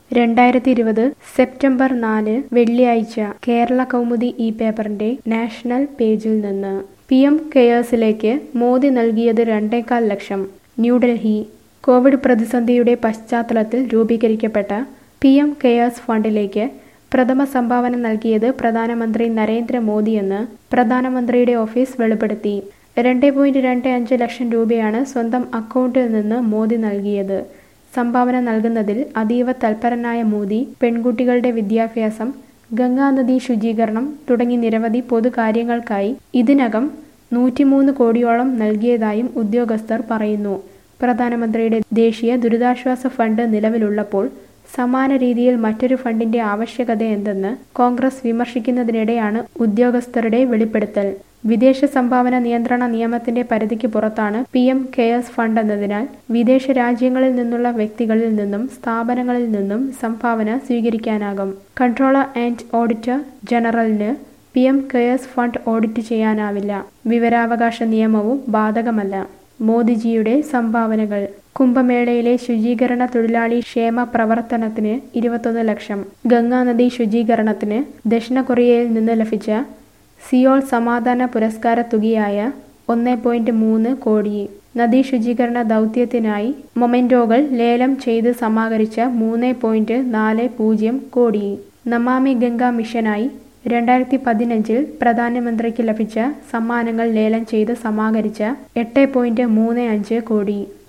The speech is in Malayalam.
രണ്ടായിരത്തി ഇരുപത് സെപ്റ്റംബർ നാല് വെള്ളിയാഴ്ച കേരള കൗമുദി ഈ പേപ്പറിന്റെ നാഷണൽ പേജിൽ നിന്ന് പി എം കെയേഴ്സിലേക്ക് മോദി നൽകിയത് രണ്ടേകാൽ ലക്ഷം ന്യൂഡൽഹി കോവിഡ് പ്രതിസന്ധിയുടെ പശ്ചാത്തലത്തിൽ രൂപീകരിക്കപ്പെട്ട പി എം കെയേഴ്സ് ഫണ്ടിലേക്ക് പ്രഥമ സംഭാവന നൽകിയത് പ്രധാനമന്ത്രി നരേന്ദ്രമോദിയെന്ന് പ്രധാനമന്ത്രിയുടെ ഓഫീസ് വെളിപ്പെടുത്തി രണ്ട് പോയിന്റ് രണ്ട് അഞ്ച് ലക്ഷം രൂപയാണ് സ്വന്തം അക്കൗണ്ടിൽ നിന്ന് മോദി നൽകിയത് സംഭാവന നൽകുന്നതിൽ അതീവ തൽപരനായ മോദി പെൺകുട്ടികളുടെ വിദ്യാഭ്യാസം ഗംഗാനദി ശുചീകരണം തുടങ്ങി നിരവധി പൊതുകാര്യങ്ങൾക്കായി ഇതിനകം നൂറ്റിമൂന്ന് കോടിയോളം നൽകിയതായും ഉദ്യോഗസ്ഥർ പറയുന്നു പ്രധാനമന്ത്രിയുടെ ദേശീയ ദുരിതാശ്വാസ ഫണ്ട് നിലവിലുള്ളപ്പോൾ സമാന രീതിയിൽ മറ്റൊരു ഫണ്ടിന്റെ ആവശ്യകത എന്തെന്ന് കോൺഗ്രസ് വിമർശിക്കുന്നതിനിടെയാണ് ഉദ്യോഗസ്ഥരുടെ വെളിപ്പെടുത്തൽ വിദേശ സംഭാവന നിയന്ത്രണ നിയമത്തിന്റെ പരിധിക്ക് പുറത്താണ് പി എം കെയേഴ്സ് ഫണ്ട് എന്നതിനാൽ വിദേശ രാജ്യങ്ങളിൽ നിന്നുള്ള വ്യക്തികളിൽ നിന്നും സ്ഥാപനങ്ങളിൽ നിന്നും സംഭാവന സ്വീകരിക്കാനാകും കൺട്രോളർ ആൻഡ് ഓഡിറ്റർ ജനറലിന് P M cares fund audit ചെയ്യാനാവില്ല വിവരാവകാശ നിയമവും ബാധകമല്ല മോദിജിയുടെ സംഭാവനകൾ കുംഭമേളയിലെ ശുചീകരണ തൊഴിലാളി ക്ഷേമ പ്രവർത്തനത്തിന് ഇരുപത്തൊന്ന് ലക്ഷം ഗംഗാനദി ശുചീകരണത്തിന് ദക്ഷിണ കൊറിയയിൽ നിന്ന് ലഭിച്ച സിയോൾ സമാധാന പുരസ്കാര തുകയായ ഒന്ന് പോയിന്റ് മൂന്ന് കോടി നദീ ശുചീകരണ ദൗത്യത്തിനായി മൊമെന്റോകൾ ലേലം ചെയ്ത് സമാഹരിച്ച മൂന്ന് പോയിന്റ് നാല് പൂജ്യം കോടി നമാമി ഗംഗ മിഷനായി രണ്ടായിരത്തി പതിനഞ്ചിൽ പ്രധാനമന്ത്രിക്ക് ലഭിച്ച സമ്മാനങ്ങൾ ലേലം ചെയ്ത് സമാഹരിച്ച എട്ട് പോയിന്റ് മൂന്ന് അഞ്ച് കോടി